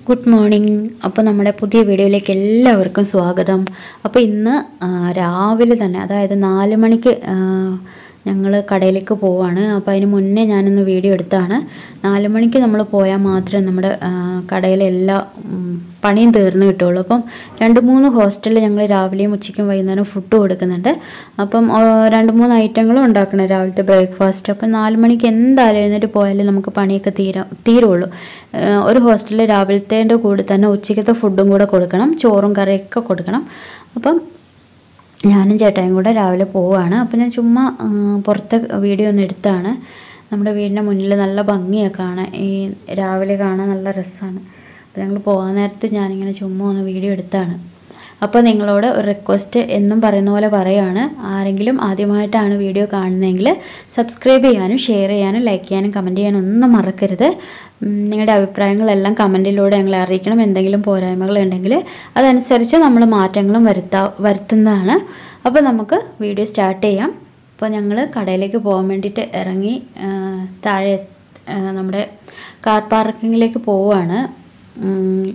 good morning അപ്പോൾ നമ്മുടെ പുതിയ വീഡിയോയിലേക്ക് എല്ലാവർക്കും സ്വാഗതം അപ്പോൾ ഇന്ന് ആ, രാവിലെ തന്നെ അതായത് നാല് മണിക്ക് ഞങ്ങൾ കടയിലേക്ക് പോവാണ് അപ്പോൾ അതിന് മുന്നേ ഞാനൊന്ന് വീഡിയോ എടുത്താണ് നാല് മണിക്ക് നമ്മൾ പോയാൽ മാത്രമേ നമ്മുടെ ആ, കടയിലെ എല്ലാ ഉം, പണിയും തീർന്നു കിട്ടുള്ളൂ അപ്പം രണ്ട് മൂന്ന് ഹോസ്റ്റലിൽ ഞങ്ങൾ രാവിലെയും ഉച്ചയ്ക്കും വൈകുന്നേരം ഫുഡ് കൊടുക്കുന്നുണ്ട് അപ്പം ആ, രണ്ട് മൂന്ന് ഐറ്റങ്ങളും ഉണ്ടാക്കണം രാവിലത്തെ ബ്രേക്ക്ഫാസ്റ്റ് അപ്പം നാല് മണിക്ക് എന്തായാലും എഴുന്നേറ്റ് പോയാലേ നമുക്ക് പണിയൊക്കെ തീരാ തീരുള്ളൂ ആ, ഒരു ഹോസ്റ്റലിൽ രാവിലത്തേൻ്റെ കൂടെ തന്നെ ഉച്ചയ്ക്കത്തെ ഫുഡും കൂടെ കൊടുക്കണം ചോറും കറിയൊക്കെ കൊടുക്കണം അപ്പം ഞാനും ചേട്ടായും കൂടെ രാവിലെ പോവാണ് അപ്പം ഞാൻ ചുമ്മാ ആ, പുറത്തെ വീഡിയോ ഒന്ന് എടുത്താണ് നമ്മുടെ വീടിൻ്റെ മുന്നിൽ നല്ല ഭംഗിയാണ് കാണാൻ ഈ രാവിലെ കാണാൻ നല്ല രസമാണ് അപ്പോൾ ഞങ്ങൾ പോകാൻ നേരത്ത് ഞാനിങ്ങനെ ചുമ്മാ ഒന്ന് വീഡിയോ എടുത്താണ് അപ്പോൾ നിങ്ങളോട് ഒരു റിക്വസ്റ്റ് എന്നും പറയുന്ന പോലെ പറയുകയാണ് ആരെങ്കിലും ആദ്യമായിട്ടാണ് വീഡിയോ കാണുന്നതെങ്കിൽ സബ്സ്ക്രൈബ് ചെയ്യാനും ഷെയർ ചെയ്യാനും ലൈക്ക് ചെയ്യാനും കമൻറ്റ് ചെയ്യാനും ഒന്നും മറക്കരുത് ഉം, നിങ്ങളുടെ അഭിപ്രായങ്ങളെല്ലാം കമൻറ്റിലൂടെ ഞങ്ങളെ അറിയിക്കണം എന്തെങ്കിലും പോരായ്മകൾ ഉണ്ടെങ്കിൽ അതനുസരിച്ച് നമ്മൾ മാറ്റങ്ങളും വരുത്താ വരുത്തുന്നതാണ് അപ്പോൾ നമുക്ക് വീഡിയോ സ്റ്റാർട്ട് ചെയ്യാം അപ്പോൾ ഞങ്ങൾ കടയിലേക്ക് പോകാൻ വേണ്ടിയിട്ട് ഇറങ്ങി ആ, താഴെ ആ, നമ്മുടെ കാർ പാർക്കിങ്ങിലേക്ക് പോവുകയാണ് ഉം,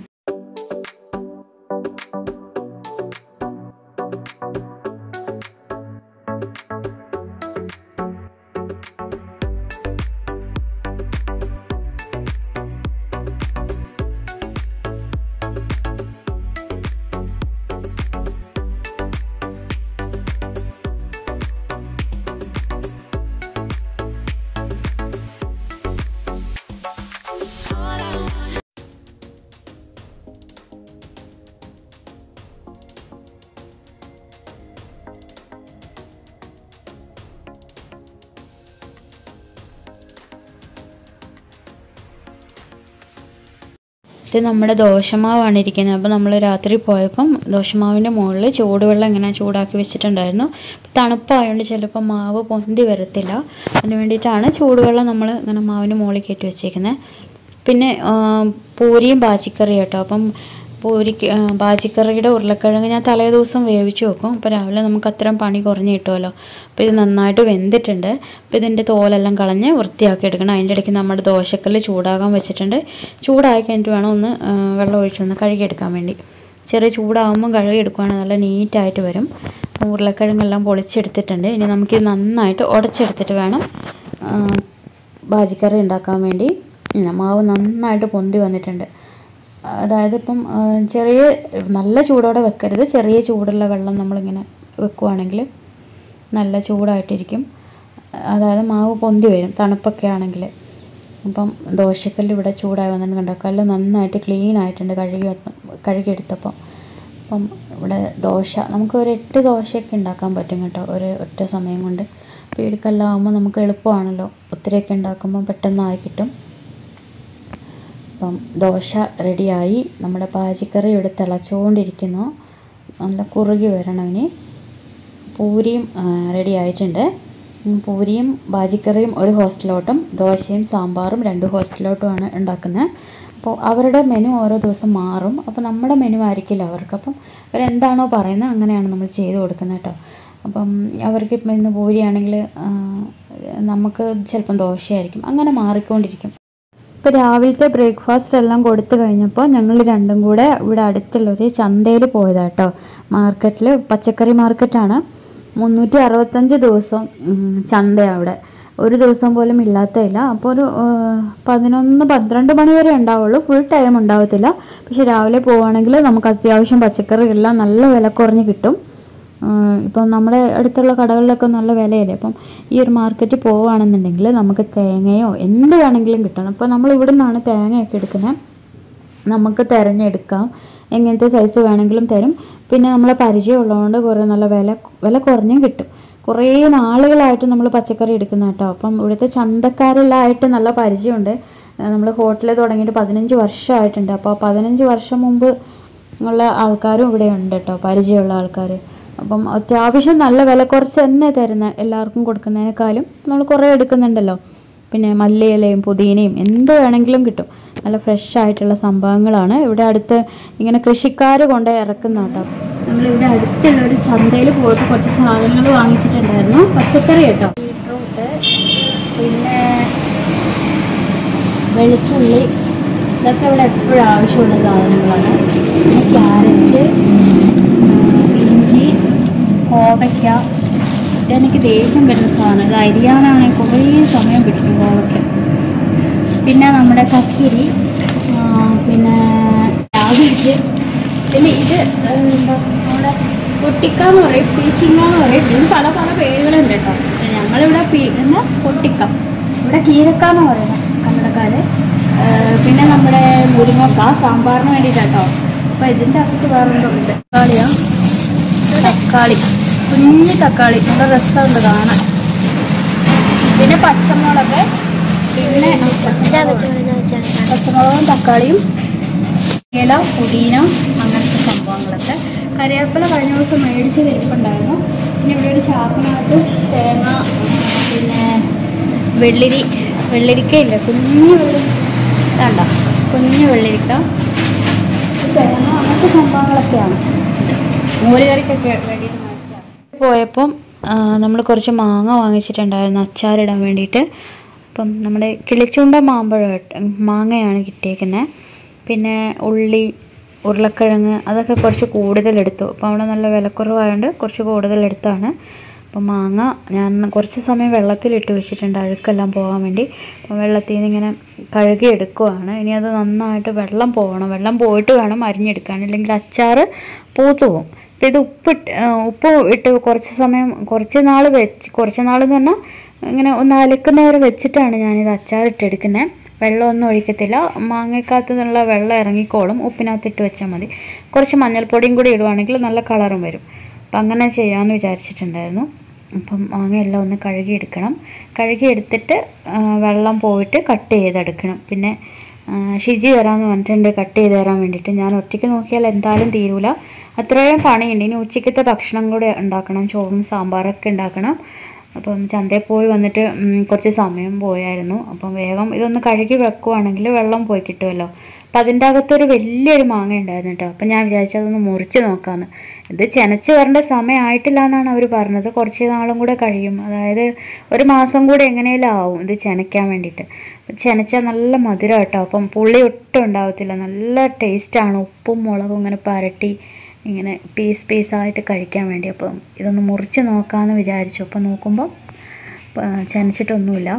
ഇത് നമ്മുടെ ദോശമാവാണ് ഇരിക്കുന്നത് അപ്പോൾ നമ്മൾ രാത്രി പോയപ്പം ദോശമാവിൻ്റെ മുകളിൽ ചൂടുവെള്ളം ഇങ്ങനെ ചൂടാക്കി വെച്ചിട്ടുണ്ടായിരുന്നു തണുപ്പായതുകൊണ്ട് ചിലപ്പോൾ മാവ് പൊന്തി വരത്തില്ല അതിന് വേണ്ടിയിട്ടാണ് ചൂടുവെള്ളം നമ്മൾ ഇങ്ങനെ മാവിന് മുകളിൽ കയറ്റി വെച്ചേക്കുന്നത് പിന്നെ ആ, പൂരിയും ബാച്ചിക്കറിയും കേട്ടോ അപ്പം പൂരിക്ക് ആ, ബാച്ചിക്കറിയുടെ ഉരുളക്കിഴങ്ങ് ഞാൻ തലേ ദിവസം വേവിച്ച് വെക്കും അപ്പോൾ രാവിലെ നമുക്ക് അത്രയും പണി കുറഞ്ഞ് കിട്ടുമല്ലോ അപ്പോൾ ഇത് നന്നായിട്ട് വെന്തിട്ടുണ്ട് അപ്പോൾ ഇതിൻ്റെ തോലെല്ലാം കളഞ്ഞ് വൃത്തിയാക്കി എടുക്കണം അതിൻ്റെ ഇടയ്ക്ക് നമ്മുടെ ദോശക്കല്ല് ചൂടാകാൻ വെച്ചിട്ടുണ്ട് ചൂടായി കഴിഞ്ഞിട്ട് വേണം ഒന്ന് ആ, വെള്ളം ഒഴിച്ചൊന്ന് കഴുകിയെടുക്കാൻ വേണ്ടി ചെറിയ ചൂടാകുമ്പം കഴുകിയെടുക്കുകയാണെങ്കിൽ നല്ല നീറ്റായിട്ട് വരും അപ്പോൾ ഉരുളക്കിഴങ്ങെല്ലാം പൊളിച്ചെടുത്തിട്ടുണ്ട് ഇനി നമുക്കിത് നന്നായിട്ട് ഉടച്ചെടുത്തിട്ട് വേണം ആ, ബാജിക്കറി ഉണ്ടാക്കാൻ വേണ്ടി ഇങ്ങനെ മാവ് നന്നായിട്ട് പൊന്തി വന്നിട്ടുണ്ട് അതായത് ഇപ്പം ആ, ചെറിയ നല്ല ചൂടോടെ വെക്കരുത് ചെറിയ ചൂടുള്ള വെള്ളം നമ്മളിങ്ങനെ വെക്കുവാണെങ്കിൽ നല്ല ചൂടായിട്ടിരിക്കും അതായത് മാവ് പൊന്തി വരും തണുപ്പൊക്കെ ആണെങ്കിൽ അപ്പം ദോശക്കല്ല് ഇവിടെ ചൂടായി വന്നിട്ട് കണ്ടോ കല്ല് നന്നായിട്ട് ക്ലീൻ ആയിട്ടുണ്ട് കഴുകി വന്ന- കഴുകിയെടുത്തപ്പം അപ്പം ഇവിടെ ദോശ നമുക്ക് ഒരു എട്ട് ദോശയൊക്കെ ഉണ്ടാക്കാൻ പറ്റും കേട്ടോ ഒരു ഒറ്റ സമയം കൊണ്ട് പീടിക്കല്ലാവുമ്പോൾ നമുക്ക് എളുപ്പമാണല്ലോ ഒത്തിരിയൊക്കെ ഉണ്ടാക്കുമ്പോൾ പെട്ടെന്നായി കിട്ടും അപ്പം ദോശ റെഡിയായി നമ്മുടെ പാചിക്കറി ഇവിടെ തിളച്ചുകൊണ്ടിരിക്കുന്നു നല്ല കുറുകി വരണം ഇനി പൂരിയും റെഡി ആയിട്ടുണ്ട് ഉം, പൂരിയും ബാജിക്കറിയും ഒരു ഹോസ്റ്റലിലോട്ടും ദോശയും സാമ്പാറും രണ്ട് ഹോസ്റ്റലിലോട്ടുമാണ് ഉണ്ടാക്കുന്നത് അപ്പോൾ അവരുടെ മെനു ഓരോ ദിവസം മാറും അപ്പോൾ നമ്മുടെ മെനു ആയിരിക്കില്ല അവർക്ക് അപ്പം അവരെന്താണോ പറയുന്നത് അങ്ങനെയാണ് നമ്മൾ ചെയ്ത് കൊടുക്കുന്നത് കേട്ടോ അപ്പം അവർക്ക് ഇപ്പം ഇന്ന് പൂരിയാണെങ്കിൽ ആ, നമുക്ക് ചിലപ്പം ദോശയായിരിക്കും അങ്ങനെ മാറിക്കൊണ്ടിരിക്കും ഇപ്പോൾ രാവിലത്തെ ബ്രേക്ക്ഫാസ്റ്റ് എല്ലാം കൊടുത്തു കഴിഞ്ഞപ്പോൾ ഞങ്ങൾ രണ്ടും കൂടെ ഇവിടെ അടുത്തുള്ളൊരു ചന്തയിൽ പോയതാട്ടോ മാർക്കറ്റിൽ പച്ചക്കറി മാർക്കറ്റാണ് മുന്നൂറ്റി അറുപത്തഞ്ച് ദിവസം ഉം, ചന്തയാണ് അവിടെ ഒരു ദിവസം പോലും ഇല്ലാത്തതില്ല അപ്പോൾ ഒരു ആ, പതിനൊന്ന് പന്ത്രണ്ട് മണി വരെ ഉണ്ടാവുള്ളൂ ഫുൾ ടൈം ഉണ്ടാവത്തില്ല പക്ഷെ രാവിലെ പോവുകയാണെങ്കിൽ നമുക്ക് അത്യാവശ്യം പച്ചക്കറി എല്ലാം നല്ല വില കുറഞ്ഞ് കിട്ടും ആഹ് ഇപ്പം നമ്മുടെ അടുത്തുള്ള കടകളിലൊക്കെ നല്ല വിലയല്ലേ അപ്പം ഈ ഒരു മാർക്കറ്റിൽ പോവുകയാണെന്നുണ്ടെങ്കിൽ നമുക്ക് തേങ്ങയോ എന്ത് വേണമെങ്കിലും കിട്ടും അപ്പോൾ നമ്മൾ ഇവിടെ നിന്നാണ് തേങ്ങയൊക്കെ എടുക്കുന്നത് നമുക്ക് തിരഞ്ഞെടുക്കാം എങ്ങനത്തെ സൈസ് വേണമെങ്കിലും തരും പിന്നെ നമ്മളെ പരിചയം ഉള്ളതുകൊണ്ട് കുറേ നല്ല വില വില കുറഞ്ഞും കിട്ടും കുറേ നാളുകളായിട്ട് നമ്മൾ പച്ചക്കറി എടുക്കുന്ന കേട്ടോ അപ്പം ഇവിടുത്തെ ചന്തക്കാരെല്ലാമായിട്ട് നല്ല പരിചയമുണ്ട് നമ്മൾ ഹോട്ടലിൽ തുടങ്ങിയിട്ട് പതിനഞ്ച് വർഷമായിട്ടുണ്ട് അപ്പോൾ ആ പതിനഞ്ച് വർഷം മുമ്പ് ഉള്ള ആൾക്കാരും ഇവിടെ ഉണ്ട് കേട്ടോ പരിചയമുള്ള ആൾക്കാർ അപ്പം അത്യാവശ്യം നല്ല വില കുറച്ച് തന്നെ തരുന്ന എല്ലാവർക്കും കൊടുക്കുന്നതിനേക്കാളും നമ്മൾ കുറേ എടുക്കുന്നുണ്ടല്ലോ പിന്നെ മല്ലിയിലയും പുതിനയും എന്ത് വേണമെങ്കിലും കിട്ടും നല്ല ഫ്രഷ് ആയിട്ടുള്ള സംഭവങ്ങളാണ് ഇവിടെ അടുത്ത് ഇങ്ങനെ കൃഷിക്കാർ കൊണ്ട് ഇറക്കുന്ന കേട്ടോ നമ്മളിവിടെ അടുത്തുള്ള ഒരു ചന്തയിൽ പോയിട്ട് കുറച്ച് സാധനങ്ങൾ വാങ്ങിച്ചിട്ടുണ്ടായിരുന്നു പച്ചക്കറി കേട്ടോ ബീട്രൂട്ട് പിന്നെ വെളുത്തുള്ളി ഇതൊക്കെ ഇവിടെ എപ്പോഴും ആവശ്യമുള്ള സാധനങ്ങളാണ് പിന്നെ ക്യാരറ്റ് ഇഞ്ചി കോവയ്ക്ക ഇതെനിക്ക് ദേഷ്യം വരുന്ന സാധനം ഇത് അരിയാനാണെങ്കിൽ കുറേ സമയം പിടിക്കും കോവയ്ക്ക പിന്നെ നമ്മുടെ കക്കിരി ആ, പിന്നെ രാവിലെ പിന്നെ ഇത് ഏ, എന്താ നമ്മുടെ പൊട്ടിക്ക എന്ന് പറയും പീച്ചിങ്ങ എന്ന് പറയും ഇതിന് പല പല പേരുകളുണ്ട് കേട്ടോ ഞങ്ങളിവിടെ പീ എന്താ പൊട്ടിക്ക ഇവിടെ കീരക്ക എന്ന് പറയുന്നത് കന്നടക്കാര് ഏ, പിന്നെ നമ്മുടെ മുരിങ്ങക്ക സാമ്പാറിന് വേണ്ടിയിട്ടാട്ടോ അപ്പൊ ഇതിന്റെ അകത്ത് വേറെ എന്തോ ഉണ്ട് തക്കാളിയാ തക്കാളി കുഞ്ഞു തക്കാളി നല്ല രസമുണ്ട് കാണാൻ പിന്നെ പച്ചമുളക് പിന്നെ പച്ചമുളകും തക്കാളിയും ഇല പുതിന അങ്ങനത്തെ സംഭവങ്ങളൊക്കെ കറിവേപ്പില കഴിഞ്ഞ ദിവസം മേടിച്ച് വെരുപ്പുണ്ടായിരുന്നു പിന്നെ ഇവിടെ ഒരു ചാക്കിനകത്ത് തേങ്ങ പിന്നെ വെള്ളിരി വെള്ളരിക്ക ഇല്ല കുഞ്ഞു വെള്ളരി വേണ്ട കുഞ്ഞു വെള്ളരിക്ക തേങ്ങ അങ്ങനത്തെ സംഭവങ്ങളൊക്കെയാണ് മോരുകറിക്കൊക്കെ വേണ്ടിയിട്ട് മേടിച്ചാൽ പോയപ്പം നമ്മൾ കുറച്ച് മാങ്ങ വാങ്ങിച്ചിട്ടുണ്ടായിരുന്നു അച്ചാറിടാൻ വേണ്ടിയിട്ട് അപ്പം നമ്മുടെ കിളിച്ചുണ്ട മാമ്പഴം മാങ്ങയാണ് കിട്ടിയേക്കുന്നത് പിന്നെ ഉള്ളി ഉരുളക്കിഴങ്ങ് അതൊക്കെ കുറച്ച് കൂടുതലെടുത്തു അപ്പോൾ അവിടെ നല്ല വിലക്കുറവായതുകൊണ്ട് കുറച്ച് കൂടുതലെടുത്താണ് അപ്പം മാങ്ങ ഞാൻ കുറച്ച് സമയം വെള്ളത്തിലിട്ട് വെച്ചിട്ടുണ്ട് അഴുക്കെല്ലാം പോകാൻ വേണ്ടി അപ്പം വെള്ളത്തിൽ നിന്ന് ഇങ്ങനെ കഴുകി എടുക്കുവാണ് ഇനി അത് നന്നായിട്ട് വെള്ളം പോകണം വെള്ളം പോയിട്ട് വേണം അരിഞ്ഞെടുക്കാൻ അല്ലെങ്കിൽ അച്ചാർ പൂത്തു പോകും അപ്പം ഇത് ഉപ്പിട്ട് ആ, ഉപ്പ് ഇട്ട് കുറച്ച് സമയം കുറച്ച് നാൾ വെച്ച് കുറച്ച് നാൾ എന്ന് പറഞ്ഞാൽ ഇങ്ങനെ ഒന്ന് അലക്കുന്ന വരെ വെച്ചിട്ടാണ് ഞാനിത് അച്ചാറിട്ടെടുക്കുന്നത് വെള്ളമൊന്നും ഒഴിക്കത്തില്ല മാങ്ങയ്ക്കകത്ത് നിന്നുള്ള വെള്ളം ഇറങ്ങിക്കോളും ഉപ്പിനകത്തിട്ട് വെച്ചാൽ മതി കുറച്ച് മഞ്ഞൾപ്പൊടിയും കൂടി ഇടുവാണെങ്കിൽ നല്ല കളറും വരും അപ്പം അങ്ങനെ ചെയ്യാമെന്ന് വിചാരിച്ചിട്ടുണ്ടായിരുന്നു അപ്പം മാങ്ങയെല്ലാം ഒന്ന് കഴുകിയെടുക്കണം കഴുകിയെടുത്തിട്ട് ആ, വെള്ളം പോയിട്ട് കട്ട് ചെയ്തെടുക്കണം പിന്നെ ആ, ഷിജി വരാമെന്ന് പറഞ്ഞിട്ടുണ്ട് കട്ട് ചെയ്ത് തരാൻ വേണ്ടിയിട്ട് ഞാൻ ഒറ്റയ്ക്ക് നോക്കിയാൽ എന്തായാലും തീരൂല അത്രയും പണിയുണ്ട് ഇനി ഉച്ചയ്ക്കത്തെ ഭക്ഷണം കൂടെ ഉണ്ടാക്കണം ചോറും സാമ്പാറൊക്കെ ഉണ്ടാക്കണം അപ്പം ചന്തയിൽ പോയി വന്നിട്ട് ഉം, കുറച്ച് സമയം പോയായിരുന്നു അപ്പം വേഗം ഇതൊന്ന് കഴുകി വെക്കുവാണെങ്കിൽ വെള്ളം പോയി കിട്ടുമല്ലോ അപ്പം അതിൻ്റെ അകത്തൊരു വലിയൊരു മാങ്ങ ഉണ്ടായിരുന്നു കേട്ടോ അപ്പം ഞാൻ വിചാരിച്ചു അതൊന്ന് മുറിച്ച് നോക്കാമെന്ന് ഇത് ചെനച്ച് വരേണ്ട സമയമായിട്ടില്ല എന്നാണ് അവർ പറഞ്ഞത് കുറച്ച് നാളും കൂടെ കഴിയും അതായത് ഒരു മാസം കൂടെ എങ്ങനെയെങ്കിലും ആവും ഇത് ചെനയ്ക്കാൻ വേണ്ടിയിട്ട് ചെനച്ചാൽ നല്ല മധുരം കേട്ടോ അപ്പം പുളി ഒട്ടും ഉണ്ടാവത്തില്ല നല്ല ടേസ്റ്റാണ് ഉപ്പും മുളകും ഇങ്ങനെ പരട്ടി ഇങ്ങനെ പീസ് പീസായിട്ട് കഴിക്കാൻ വേണ്ടി അപ്പം ഇതൊന്ന് മുറിച്ച് നോക്കാമെന്ന് വിചാരിച്ചു അപ്പം നോക്കുമ്പോൾ ചെനച്ചിട്ടൊന്നുമില്ല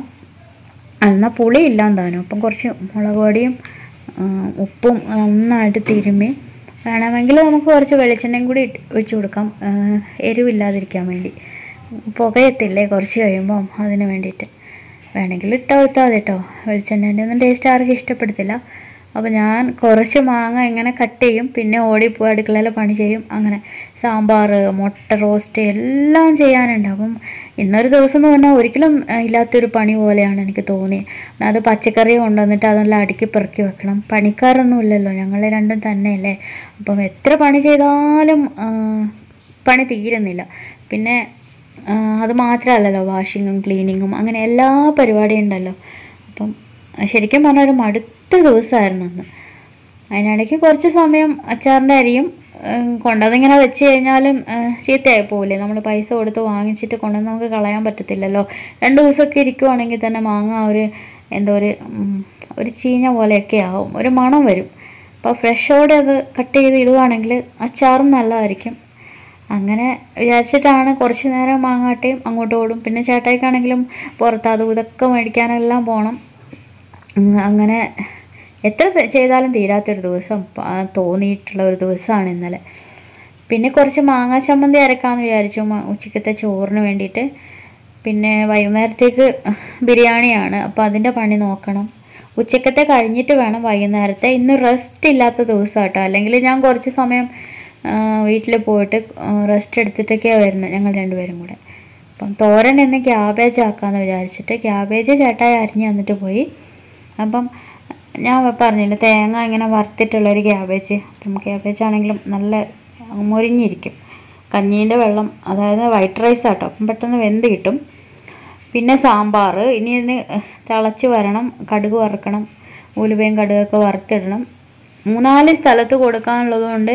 എന്നാൽ പുളി ഇല്ലാന്ന് താനും അപ്പം കുറച്ച് മുളക് പൊടിയും ആ, ഉപ്പും നന്നായിട്ട് തിരുമ്മി വേണമെങ്കിൽ നമുക്ക് കുറച്ച് വെളിച്ചെണ്ണയും കൂടി ഇട്ട് ഒഴിച്ച് കൊടുക്കാം ആ, എരിവില്ലാതിരിക്കാൻ വേണ്ടി പുകയത്തില്ലേ കുറച്ച് കഴിയുമ്പം അതിന് വേണ്ടിയിട്ട് വേണമെങ്കിൽ ഇട്ടാൽ കൊടുത്താൽ മതി കേട്ടോ വെളിച്ചെണ്ണേൻ്റെ ഒന്നും ടേസ്റ്റ് ആർക്കും ഇഷ്ടപ്പെടത്തില്ല അപ്പോൾ ഞാൻ കുറച്ച് മാങ്ങ ഇങ്ങനെ കട്ട് ചെയ്യും പിന്നെ ഓടിപ്പോയി അടുക്കളയിൽ പണി ചെയ്യും അങ്ങനെ സാമ്പാർ മുട്ട റോസ്റ്റ് എല്ലാം ചെയ്യാനുണ്ട് അപ്പം ഇന്നൊരു ദിവസം എന്ന് പറഞ്ഞാൽ ഒരിക്കലും ആ, ഇല്ലാത്തൊരു പണി പോലെയാണ് എനിക്ക് തോന്നിയത് അത് പച്ചക്കറി കൊണ്ടുവന്നിട്ട് അതെല്ലാം അടുക്കി പെറുക്കി വെക്കണം പണിക്കാരൊന്നും ഇല്ലല്ലോ ഞങ്ങൾ രണ്ടും തന്നെയല്ലേ അപ്പം എത്ര പണി ചെയ്താലും ആ, പണി തീരുന്നില്ല പിന്നെ ആ, അത് മാത്രമല്ലല്ലോ വാഷിങ്ങും ക്ലീനിങ്ങും അങ്ങനെ എല്ലാ പരിപാടിയും ഉണ്ടല്ലോ അപ്പം ശരിക്കും പറഞ്ഞാൽ ഒരു മടുത്ത ദിവസമായിരുന്നു അന്ന് അതിനിടയ്ക്ക് കുറച്ച് സമയം അച്ചാറിൻ്റെ അരിയും ഉം, കൊണ്ടതിങ്ങനെ വെച്ച് കഴിഞ്ഞാലും ആ, ചീത്തയായി പോവില്ലേ നമ്മൾ പൈസ കൊടുത്ത് വാങ്ങിച്ചിട്ട് കൊണ്ടുവന്ന് നമുക്ക് കളയാൻ പറ്റത്തില്ലല്ലോ രണ്ട് ദിവസമൊക്കെ ഇരിക്കുവാണെങ്കിൽ തന്നെ മാങ്ങ ഒരു എന്തോ ഒരു ഉം, ഒരു ചീഞ്ഞ പോലെയൊക്കെ ആവും ഒരു മണം വരും അപ്പോൾ ഫ്രഷോടെ അത് കട്ട് ചെയ്ത് ഇടുവാണെങ്കിൽ അച്ചാറും നല്ലതായിരിക്കും അങ്ങനെ വിചാരിച്ചിട്ടാണ് കുറച്ച് നേരം മാങ്ങാട്ടയും അങ്ങോട്ട് ഓടും പിന്നെ ചേട്ടായിക്കാണെങ്കിലും പുറത്ത് അതും ഇതൊക്കെ മേടിക്കാനെല്ലാം പോകണം ഉം, അങ്ങനെ എത്ര ത- ചെയ്താലും തീരാത്തൊരു ദിവസം പ- ആ തോന്നിയിട്ടുള്ള ഒരു ദിവസമാണ് ഇന്നലെ പിന്നെ കുറച്ച് മാങ്ങാ ചമ്മന്തി അരക്കാമെന്ന് വിചാരിച്ചു മ- ഉച്ചക്കത്തെ ചോറിന് വേണ്ടിയിട്ട് പിന്നെ വൈകുന്നേരത്തേക്ക് ബിരിയാണിയാണ് അപ്പോൾ അതിൻ്റെ പണി നോക്കണം ഉച്ചക്കത്തെ കഴിഞ്ഞിട്ട് വേണം വൈകുന്നേരത്തെ ഇന്ന് റെസ്റ്റ് ഇല്ലാത്ത ദിവസം കേട്ടോ അല്ലെങ്കിൽ ഞാൻ കുറച്ച് സമയം വീട്ടിൽ പോയിട്ട് റെസ്റ്റ് എടുത്തിട്ടൊക്കെയാണ് വരുന്നത് ഞങ്ങൾ രണ്ടുപേരും കൂടെ അപ്പം തോരൻ ഇന്ന് ക്യാബേജ് ആക്കാമെന്ന് വിചാരിച്ചിട്ട് ക്യാബേജ് ചേട്ടായി അരിഞ്ഞ് തന്നിട്ട് പോയി അപ്പം ഞാൻ പറഞ്ഞില്ല തേങ്ങ ഇങ്ങനെ വറുത്തിട്ടുള്ളൊരു ക്യാബേജ് അപ്പം ക്യാബേജ് ആണെങ്കിലും നല്ല മുരിഞ്ഞിരിക്കും കഞ്ഞീൻ്റെ വെള്ളം അതായത് വൈറ്റ് റൈസ് ആട്ടോ അപ്പം പെട്ടെന്ന് വെന്ത് കിട്ടും പിന്നെ സാമ്പാർ ഇനി ഇതിന് തിളച്ച് വരണം കടുക് വറുക്കണം ഉലുവയും കടുകൊക്കെ വറുത്തിടണം മൂന്നാല് സ്ഥലത്ത് കൊടുക്കാനുള്ളത് കൊണ്ട്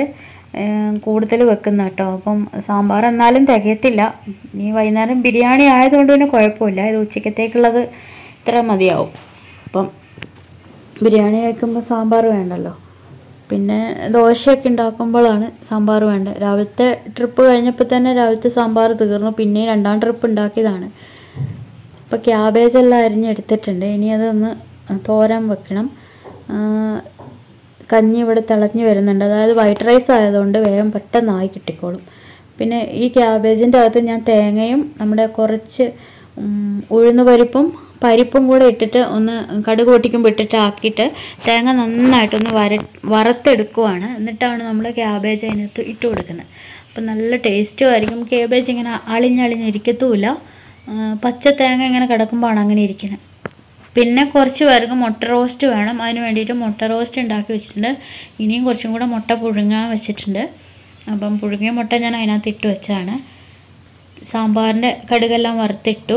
കൂടുതൽ വെക്കുന്ന കേട്ടോ അപ്പം സാമ്പാർ എന്നാലും തികയത്തില്ല ഇനി വൈകുന്നേരം ബിരിയാണി ആയതുകൊണ്ട് പിന്നെ കുഴപ്പമില്ല ഇത് ഉച്ചക്കത്തേക്കുള്ളത് ഇത്ര മതിയാവും അപ്പം ബിരിയാണി കഴിക്കുമ്പോൾ സാമ്പാർ വേണ്ടല്ലോ പിന്നെ ദോശയൊക്കെ ഉണ്ടാക്കുമ്പോഴാണ് സാമ്പാർ വേണ്ടത് രാവിലത്തെ ട്രിപ്പ് കഴിഞ്ഞപ്പോൾ തന്നെ രാവിലത്തെ സാമ്പാർ തീർന്നു പിന്നെ രണ്ടാം ട്രിപ്പ് ഉണ്ടാക്കിയതാണ് ഇപ്പോൾ ക്യാബേജ് എല്ലാം അരിഞ്ഞെടുത്തിട്ടുണ്ട് ഇനി അതൊന്ന് തോരൻ വെക്കണം ആ, കഞ്ഞി ഇവിടെ തിളഞ്ഞ് വരുന്നുണ്ട് അതായത് വൈറ്റ് റൈസ് ആയതുകൊണ്ട് വേഗം പെട്ടെന്നായി കിട്ടിക്കോളും പിന്നെ ഈ ക്യാബേജിൻ്റെ അകത്ത് ഞാൻ തേങ്ങയും നമ്മുടെ കുറച്ച് ഉം, ഉഴുന്നുപരിപ്പും പരിപ്പും കൂടെ ഇട്ടിട്ട് ഒന്ന് കടുക് പൊട്ടിക്കുമ്പോൾ ഇട്ടിട്ട് ആക്കിയിട്ട് തേങ്ങ നന്നായിട്ടൊന്ന് വര വറുത്തെടുക്കുവാണ് എന്നിട്ടാണ് നമ്മൾ ക്യാബേജ് അതിനകത്ത് ഇട്ട് കൊടുക്കുന്നത് അപ്പം നല്ല ടേസ്റ്റും ആയിരിക്കും ക്യാബേജ് ഇങ്ങനെ അളിഞ്ഞളിഞ്ഞിരിക്കത്തുമില്ല ആ, പച്ച തേങ്ങ ഇങ്ങനെ കിടക്കുമ്പോഴാണ് അങ്ങനെ ഇരിക്കുന്നത് പിന്നെ കുറച്ച് പേർക്ക് മുട്ട റോസ്റ്റ് വേണം അതിന് വേണ്ടിയിട്ട് മുട്ട റോസ്റ്റ് ഉണ്ടാക്കി വെച്ചിട്ടുണ്ട് ഇനിയും കുറച്ചും കൂടെ മുട്ട പുഴുങ്ങാൻ വെച്ചിട്ടുണ്ട് അപ്പം പുഴുങ്ങിയ മുട്ട ഞാൻ അതിനകത്ത് ഇട്ട് വെച്ചാണ് സാമ്പാറിൻ്റെ കടുകെല്ലാം വറുത്തിട്ടു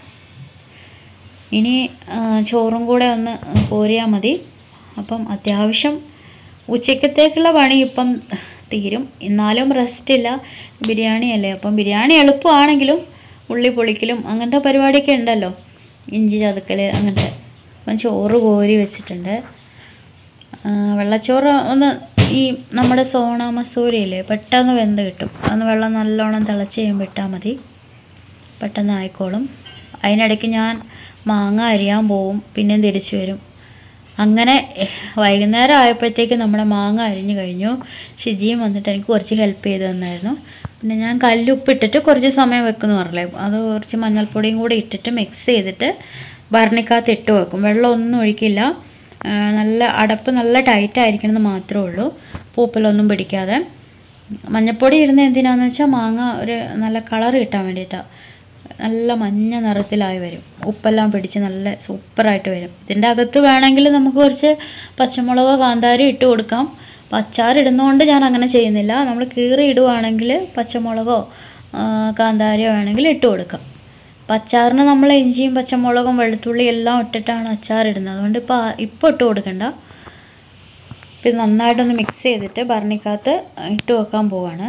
ഇനി ആ, ചോറും കൂടെ ഒന്ന് കോരിയാൽ മതി അപ്പം അത്യാവശ്യം ഉച്ചക്കത്തേക്കുള്ള പണി ഇപ്പം തീരും എന്നാലും റെസ്റ്റ് ഇല്ല ബിരിയാണി അല്ലേ അപ്പം ബിരിയാണി എളുപ്പമാണെങ്കിലും ഉള്ളി പൊളിക്കലും അങ്ങനത്തെ പരിപാടിയൊക്കെ ഉണ്ടല്ലോ ഇഞ്ചി ചതുക്കൽ അങ്ങനത്തെ അപ്പം ചോറ് കോരി വെച്ചിട്ടുണ്ട് ആ, വെള്ളച്ചോറ് ഒന്ന് ഈ നമ്മുടെ സോണ മസൂരിയില്ലേ പെട്ടെന്ന് വെന്ത് കിട്ടും അന്ന് വെള്ളം നല്ലോണം തിളച്ച് കഴിയുമ്പോൾ ഇട്ടാൽ മതി പെട്ടെന്ന് ആയിക്കോളും അതിനിടയ്ക്ക് ഞാൻ മാങ്ങ അരിയാൻ പോവും പിന്നെയും തിരിച്ചു വരും അങ്ങനെ എഹ്, വൈകുന്നേരം ആയപ്പോഴത്തേക്ക് നമ്മുടെ മാങ്ങ അരിഞ്ഞു കഴിഞ്ഞു ഷിജിയും വന്നിട്ട് എനിക്ക് കുറച്ച് ഹെൽപ്പ് ചെയ്ത് തന്നായിരുന്നു പിന്നെ ഞാൻ കല്ലുപ്പിട്ടിട്ട് കുറച്ച് സമയം വെക്കുന്നു പറഞ്ഞില്ലേ അത് കുറച്ച് മഞ്ഞൾപ്പൊടിയും കൂടി ഇട്ടിട്ട് മിക്സ് ചെയ്തിട്ട് ഭരണിക്കകത്ത് ഇട്ട് വെക്കും വെള്ളം ഒന്നും ഒഴിക്കില്ല ആ, നല്ല അടപ്പ് നല്ല ടൈറ്റ് ആയിരിക്കണം എന്ന് മാത്രമേ ഉള്ളൂ പൂപ്പലൊന്നും പിടിക്കാതെ മഞ്ഞപ്പൊടി ഇടുന്ന എന്തിനാന്ന് വെച്ചാൽ മാങ്ങ ഒരു നല്ല കളർ കിട്ടാൻ വേണ്ടിയിട്ടാണ് നല്ല മഞ്ഞ നിറത്തിലായി വരും ഉപ്പെല്ലാം പിടിച്ച് നല്ല സൂപ്പറായിട്ട് വരും ഇതിൻ്റെ അകത്ത് വേണമെങ്കിൽ നമുക്ക് കുറച്ച് പച്ചമുളകോ കാന്താരി ഇട്ട് കൊടുക്കാം അപ്പം അച്ചാർ ഇടുന്നതുകൊണ്ട് ഞാൻ അങ്ങനെ ചെയ്യുന്നില്ല നമ്മൾ കീറി ഇടുവാണെങ്കിൽ പച്ചമുളകോ ആ, കാന്താരിയോ വേണമെങ്കിൽ ഇട്ട് കൊടുക്കാം അപ്പം അച്ചാറിന് നമ്മൾ ഇഞ്ചിയും പച്ചമുളകും വെളുത്തുള്ളി എല്ലാം ഇട്ടിട്ടാണ് അച്ചാർ ഇടുന്നത് അതുകൊണ്ട് ഇപ്പോൾ ഇപ്പോൾ ഇട്ട് കൊടുക്കണ്ട ഇപ്പം ഇത് നന്നായിട്ടൊന്ന് മിക്സ് ചെയ്തിട്ട് ഭരണിക്കകത്ത് ഇട്ട് വെക്കാൻ പോവാണ്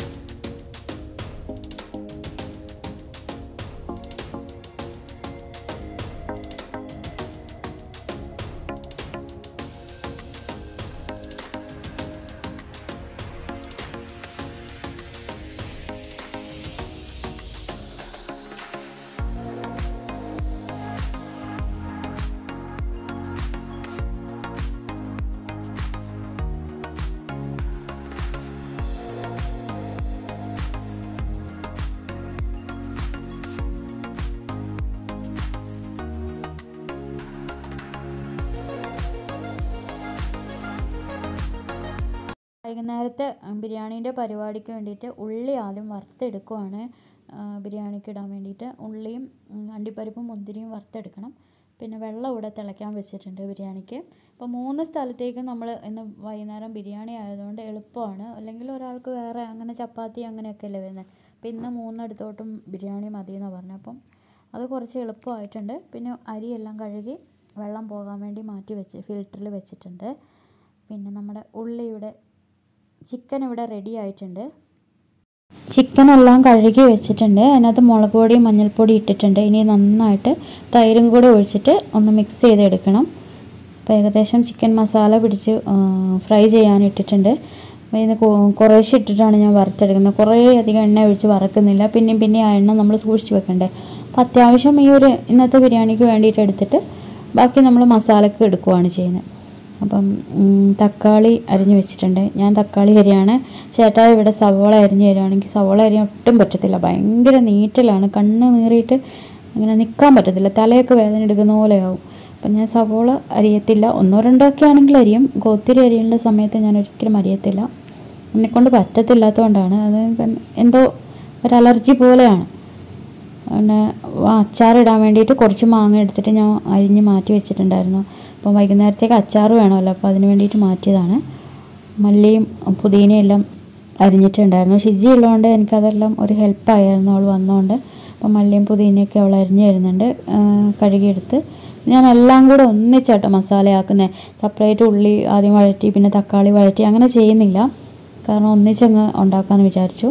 വൈകുന്നേരത്തെ ബിരിയാണീൻ്റെ പരിപാടിക്ക് വേണ്ടിയിട്ട് ഉള്ളി ആദ്യം വറുത്തെടുക്കുവാണ് ആ, ബിരിയാണിക്ക് ഇടാൻ വേണ്ടിയിട്ട് ഉള്ളിയും ഉം, അണ്ടിപ്പരിപ്പും മുന്തിരിയും വറുത്തെടുക്കണം പിന്നെ വെള്ളം ഇവിടെ തിളയ്ക്കാൻ വെച്ചിട്ടുണ്ട് ബിരിയാണിക്ക് അപ്പോൾ മൂന്ന് സ്ഥലത്തേക്ക് നമ്മൾ ഇന്ന് വൈകുന്നേരം ബിരിയാണി ആയതുകൊണ്ട് എളുപ്പമാണ് അല്ലെങ്കിൽ ഒരാൾക്ക് വേറെ അങ്ങനെ ചപ്പാത്തി അങ്ങനെയൊക്കെ അല്ലേ വരുന്നത് അപ്പോൾ ഇന്ന് മൂന്നിടത്തോട്ടും ബിരിയാണി മതി എന്നാണ് പറഞ്ഞത് അപ്പം അത് കുറച്ച് എളുപ്പമായിട്ടുണ്ട് പിന്നെ അരിയെല്ലാം കഴുകി വെള്ളം പോകാൻ വേണ്ടി മാറ്റി വെച്ച് ഫിൽറ്ററിൽ വെച്ചിട്ടുണ്ട് പിന്നെ നമ്മുടെ ഉള്ളിയുടെ ചിക്കൻ ഇവിടെ റെഡി ആയിട്ടുണ്ട് ചിക്കൻ എല്ലാം കഴുകി വെച്ചിട്ടുണ്ട് അതിനകത്ത് മുളക് പൊടി മഞ്ഞൾപ്പൊടി ഇട്ടിട്ടുണ്ട് ഇനി നന്നായിട്ട് തൈരും കൂടെ ഒഴിച്ചിട്ട് ഒന്ന് മിക്സ് ചെയ്തെടുക്കണം അപ്പോൾ ഏകദേശം ചിക്കൻ മസാല പിടിച്ച് ഫ്രൈ ചെയ്യാൻ ഇട്ടിട്ടുണ്ട് അപ്പോൾ ഇത് കൊ- കുറേശ്ശെ ഇട്ടിട്ടാണ് ഞാൻ വറുത്തെടുക്കുന്നത് കുറേ അധികം എണ്ണ ഒഴിച്ച് വറക്കുന്നില്ല പിന്നെയും പിന്നെയും ആ എണ്ണ നമ്മൾ സൂക്ഷിച്ച് വെക്കണ്ടേ അപ്പോൾ അത്യാവശ്യം ഈ ഒരു ഇന്നത്തെ ബിരിയാണിക്ക് വേണ്ടിയിട്ട് എടുത്തിട്ട് ബാക്കി നമ്മൾ മസാലക്ക് എടുക്കുവാണ് ചെയ്യുന്നത് അപ്പം ഉം, തക്കാളി അരിഞ്ഞ് വെച്ചിട്ടുണ്ട് ഞാൻ തക്കാളി അരിയാണ് ചേട്ടാ ഇവിടെ സവോള അരിഞ്ഞ് തരുവാണെങ്കിൽ സവോള അരിയാൻ ഒട്ടും പറ്റത്തില്ല ഭയങ്കര നീറ്റലാണ് കണ്ണ് നീറിയിട്ട് അങ്ങനെ നിൽക്കാൻ പറ്റത്തില്ല തലയൊക്കെ വേദന എടുക്കുന്ന പോലെയാവും അപ്പം ഞാൻ സവോള അരിയത്തില്ല ഒന്നോ രണ്ടോ ഒക്കെ ആണെങ്കിൽ അരിയും ഒത്തിരി അരിയേണ്ട സമയത്ത് ഞാൻ ഒരിക്കലും അരിയത്തില്ല എന്നെക്കൊണ്ട് പറ്റത്തില്ലാത്തതുകൊണ്ടാണ് അത് എന്തോ ഒരു അലർജി പോലെയാണ് പിന്നെ അച്ചാറിടാൻ വേണ്ടിയിട്ട് കുറച്ച് മാങ്ങ എടുത്തിട്ട് ഞാൻ അരിഞ്ഞ് മാറ്റി വെച്ചിട്ടുണ്ടായിരുന്നു അപ്പം വൈകുന്നേരത്തേക്ക് അച്ചാർ വേണമല്ലോ അപ്പോൾ അതിന് വേണ്ടിയിട്ട് മാറ്റിയതാണ് മല്ലിയും പുതിനയും എല്ലാം അരിഞ്ഞിട്ടുണ്ടായിരുന്നു ഷിജി ഉള്ളതുകൊണ്ട് എനിക്കതെല്ലാം ഒരു ഹെൽപ്പായിരുന്നു അവൾ വന്നതുകൊണ്ട് അപ്പം മല്ലിയും പുതിനയൊക്കെ അവൾ അരിഞ്ഞ് തരുന്നുണ്ട് ആ, കഴുകിയെടുത്ത് ഞാൻ എല്ലാം കൂടെ ഒന്നിച്ചാട്ടോ മസാലയാക്കുന്നത് സെപ്പറേറ്റ് ഉള്ളി ആദ്യം വഴറ്റി പിന്നെ തക്കാളി വഴറ്റി അങ്ങനെ ചെയ്യുന്നില്ല കാരണം ഒന്നിച്ചങ്ങ് ഉണ്ടാക്കാമെന്ന് വിചാരിച്ചു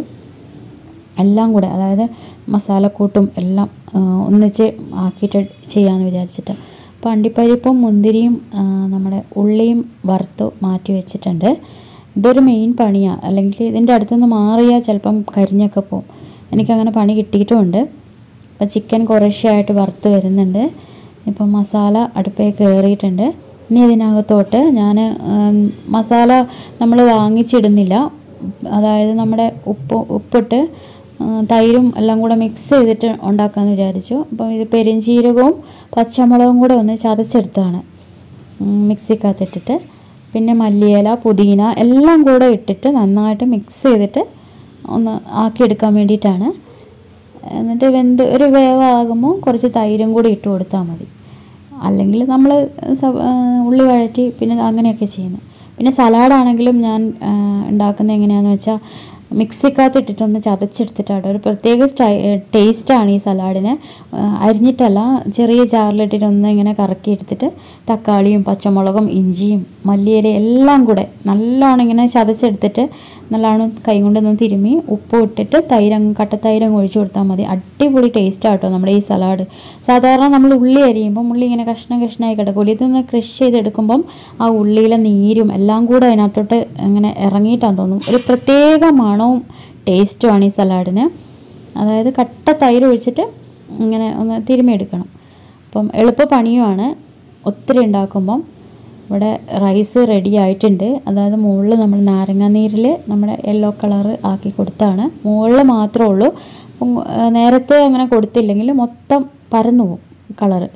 എല്ലാം കൂടെ അതായത് മസാലക്കൂട്ടും എല്ലാം ആ, ഒന്നിച്ച് ആക്കിയിട്ട് ചെയ്യാമെന്ന് വിചാരിച്ചിട്ട് അപ്പോൾ അണ്ടിപ്പരിപ്പും മുന്തിരിയും ആ, നമ്മുടെ ഉള്ളിയും വറുത്ത് മാറ്റി വെച്ചിട്ടുണ്ട് ഇതൊരു മെയിൻ പണിയാണ് അല്ലെങ്കിൽ ഇതിൻ്റെ അടുത്തുനിന്ന് മാറിയാൽ ചിലപ്പം കരിഞ്ഞൊക്കെ പോകും എനിക്കങ്ങനെ പണി കിട്ടിയിട്ടുമുണ്ട് അപ്പോൾ ചിക്കൻ കുറേശ്ശെയായിട്ട് വറുത്ത് വരുന്നുണ്ട് ഇപ്പം മസാല അടുപ്പേ കയറിയിട്ടുണ്ട് ഇനി ഇതിനകത്തോട്ട് ഞാൻ മസാല നമ്മൾ വാങ്ങിച്ചിടുന്നില്ല അതായത് നമ്മുടെ ഉപ്പ് ഉപ്പിട്ട് ആ, തൈരും എല്ലാം കൂടെ മിക്സ് ചെയ്തിട്ട് ഉണ്ടാക്കാമെന്ന് വിചാരിച്ചു അപ്പം ഇത് പെരിഞ്ചീരകവും പച്ചമുളകും കൂടെ ഒന്ന് ചതച്ചെടുത്തതാണ് ഉം, മിക്സിക്കകത്തിട്ടിട്ട് പിന്നെ മല്ലിയില പുതിന എല്ലാം കൂടെ ഇട്ടിട്ട് നന്നായിട്ട് മിക്സ് ചെയ്തിട്ട് ഒന്ന് ആക്കിയെടുക്കാൻ വേണ്ടിയിട്ടാണ് എന്നിട്ട് വെന്ത് ഒരു വേവാകുമ്പോൾ കുറച്ച് തൈരും കൂടി ഇട്ട് കൊടുത്താൽ മതി അല്ലെങ്കിൽ നമ്മൾ ഉള്ളി വഴറ്റി പിന്നെ അങ്ങനെയൊക്കെ ചെയ്യുന്നത് പിന്നെ സലാഡാണെങ്കിലും ഞാൻ ആ, ഉണ്ടാക്കുന്നത് എങ്ങനെയാണെന്ന് വെച്ചാൽ മിക്സിക്കകത്ത് ഇട്ടിട്ടൊന്ന് ചതച്ചെടുത്തിട്ടാണ് ഒരു പ്രത്യേക സ്റ്റൈ ടേസ്റ്റാണ് ഈ സലാഡിന് ആ, അരിഞ്ഞിട്ടല്ല ചെറിയ ജാറിലിട്ടിട്ട് ഒന്ന് ഇങ്ങനെ കറക്കി എടുത്തിട്ട് തക്കാളിയും പച്ചമുളകും ഇഞ്ചിയും മല്ലിയില എല്ലാം കൂടെ നല്ലോണം ഇങ്ങനെ ചതച്ചെടുത്തിട്ട് നല്ലോണം കൈ കൊണ്ടൊന്ന് തിരുമ്മി ഉപ്പ് ഇട്ടിട്ട് തൈരം കട്ടത്തൈരം ഒഴിച്ചു കൊടുത്താൽ മതി അടിപൊളി ടേസ്റ്റ് ആട്ടോ നമ്മുടെ ഈ സലാഡ് സാധാരണ നമ്മൾ ഉള്ളി അരിയുമ്പം ഉള്ളി ഇങ്ങനെ കഷ്ണം കഷ്ണമായി കിടക്കൂല ഇതൊന്ന് ക്രഷ് ചെയ്തെടുക്കുമ്പം ആ ഉള്ളിയിലെ നീരും എല്ലാം കൂടെ അതിനകത്തോട്ട് ഇങ്ങനെ ഇറങ്ങിയിട്ടാന്ന് തോന്നും ഒരു പ്രത്യേക മണവും ടേസ്റ്റുമാണ് ഈ സലാഡിന് അതായത് കട്ട തൈര് ഒഴിച്ചിട്ട് ഇങ്ങനെ ഒന്ന് തിരുമ്മിയെടുക്കണം അപ്പം എളുപ്പ പണിയുമാണ് ഒത്തിരി ഉണ്ടാക്കുമ്പം ഇവിടെ റൈസ് റെഡി ആയിട്ടുണ്ട് അതായത് മുകളിൽ നമ്മൾ നാരങ്ങ നീരിൽ നമ്മുടെ യെല്ലോ കളർ ആക്കി കൊടുത്താണ് മുകളിൽ മാത്രമേ ഉള്ളൂ അപ്പം ആ, നേരത്തെ അങ്ങനെ കൊടുത്തില്ലെങ്കിൽ മൊത്തം പരന്നു പോകും കളറ്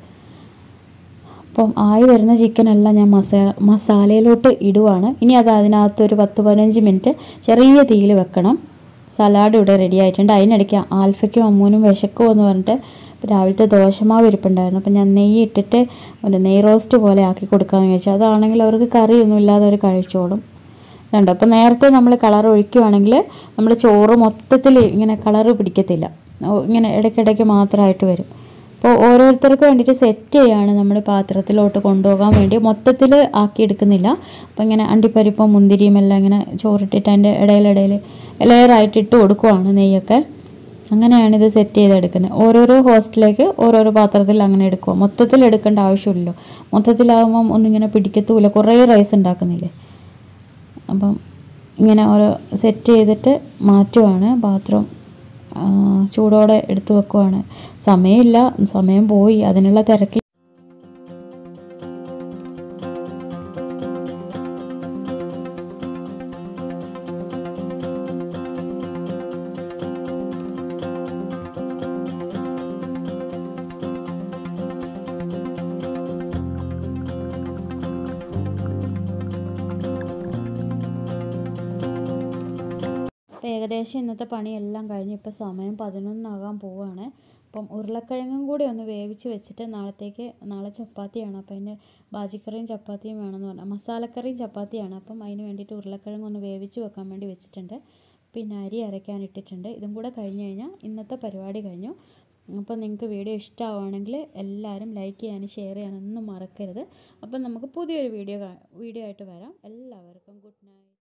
അപ്പം ആയി വരുന്ന ചിക്കനെല്ലാം ഞാൻ മസാ മസാലയിലോട്ട് ഇടുവാണ് ഇനി അത് അതിനകത്ത് ഒരു പത്ത് പതിനഞ്ച് മിനിറ്റ് ചെറിയ തീയിൽ വെക്കണം സലാഡ് ഇവിടെ റെഡി ആയിട്ടുണ്ട് അതിനിടയ്ക്ക് ആൽഫയ്ക്കും അമ്മൂനും വിശക്കുമോ എന്ന് പറഞ്ഞിട്ട് രാവിലത്തെ ദോശമാവ് ഇരിപ്പുണ്ടായിരുന്നു അപ്പം ഞാൻ നെയ്യ് ഇട്ടിട്ട് ഒരു നെയ് റോസ്റ്റ് പോലെ ആക്കി കൊടുക്കാമെന്ന് ചോദിച്ചാൽ അതാണെങ്കിൽ അവർക്ക് കറിയൊന്നും ഇല്ലാതെ അവർ കഴിച്ചോളും ഇതുണ്ട് അപ്പോൾ നേരത്തെ നമ്മൾ കളർ ഒഴിക്കുവാണെങ്കിൽ നമ്മൾ ചോറ് മൊത്തത്തിൽ ഇങ്ങനെ കളറ് പിടിക്കത്തില്ല ഓ, ഇങ്ങനെ ഇടയ്ക്കിടയ്ക്ക് മാത്രമായിട്ട് വരും അപ്പോൾ ഓരോരുത്തർക്ക് വേണ്ടിയിട്ട് സെറ്റ് ചെയ്യാണ് നമ്മൾ പാത്രത്തിലോട്ട് കൊണ്ടുപോകാൻ വേണ്ടി മൊത്തത്തിൽ ആക്കിയെടുക്കുന്നില്ല അപ്പോൾ ഇങ്ങനെ അണ്ടിപ്പരിപ്പും മുന്തിരിയും എല്ലാം ഇങ്ങനെ ചോറിട്ടിട്ട് അതിൻ്റെ ഇടയിലിടയിൽ ലെയറായിട്ട് ഇട്ട് കൊടുക്കുവാണ് നെയ്യൊക്കെ അങ്ങനെയാണ് ഇത് സെറ്റ് ചെയ്തെടുക്കുന്നത് ഓരോരോ ഹോസ്റ്റലിലേക്ക് ഓരോരോ പാത്രത്തിൽ അങ്ങനെ എടുക്കുക മൊത്തത്തിൽ എടുക്കേണ്ട ആവശ്യമില്ലല്ലോ മൊത്തത്തിലാകുമ്പം ഒന്നിങ്ങനെ പിടിക്കത്തുമില്ല കുറേ റൈസ് ഉണ്ടാക്കുന്നില്ലേ അപ്പം ഇങ്ങനെ ഓരോ സെറ്റ് ചെയ്തിട്ട് മാറ്റുവാണ് പാത്രം ആ, ചൂടോടെ എടുത്തു വെക്കുവാണ് സമയമില്ല സമയം പോയി അതിനുള്ള തിരക്കിൽ അപ്പോൾ ഏകദേശം ഇന്നത്തെ പണിയെല്ലാം കഴിഞ്ഞ് ഇപ്പോൾ സമയം പതിനൊന്നാകാൻ പോവാണ് അപ്പം ഉരുളക്കിഴങ്ങും കൂടി ഒന്ന് വേവിച്ച് വെച്ചിട്ട് നാളത്തേക്ക് നാളെ ചപ്പാത്തിയാണ് അപ്പോൾ അതിന് ബാജിക്കറിയും ചപ്പാത്തിയും വേണമെന്ന് പറഞ്ഞാൽ മസാലക്കറിയും ചപ്പാത്തിയാണ് അപ്പം അതിന് വേണ്ടിയിട്ട് ഉരുളക്കിഴങ്ങ് ഒന്ന് വേവിച്ച് വെക്കാൻ വേണ്ടി വെച്ചിട്ടുണ്ട് പിന്നെ അരി അരയ്ക്കാൻ ഇട്ടിട്ടുണ്ട് ഇതും കൂടെ കഴിഞ്ഞ് കഴിഞ്ഞാൽ ഇന്നത്തെ പരിപാടി കഴിഞ്ഞു അപ്പോൾ നിങ്ങൾക്ക് വീഡിയോ ഇഷ്ടമാവുകയാണെങ്കിൽ എല്ലാവരും ലൈക്ക് ചെയ്യാനും ഷെയർ ചെയ്യാനൊന്നും മറക്കരുത് അപ്പം നമുക്ക് പുതിയൊരു വീഡിയോ വീഡിയോ ആയിട്ട് വരാം എല്ലാവർക്കും ഗുഡ് നൈറ്റ്